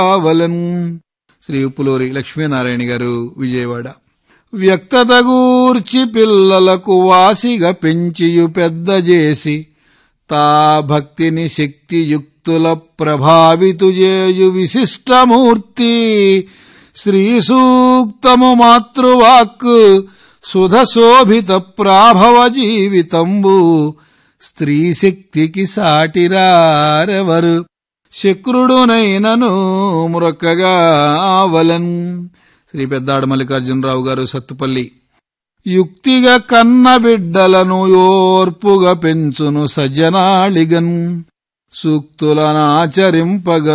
కావలన్ శ్రీ ఉప్పులూరి లక్ష్మీనారాయణ గారు విజయవాడ వ్యక్తత గూర్చి పిల్లలకు వాసిగా పెంచియు పెద్ద చేసి తా భక్తిని శక్తియుక్తుల ప్రభావితు చేయు విశిష్టమూర్తి శ్రీ సూక్తము మాతృవాక్ సుధ శోభిత ప్రాభవ జీవితంబు స్త్రీ శక్తికి సాటిరారెవరు శక్రుడునైనను మురక్కగా ఆవలన్ శ్రీ పెద్దాడ మల్లికార్జునరావు గారు సత్తుపల్లి యుక్తిగా కన్న బిడ్డలను ఓర్పుగా పెంచును సజ్జనాళిగన్ సూక్తులనాచరింపగ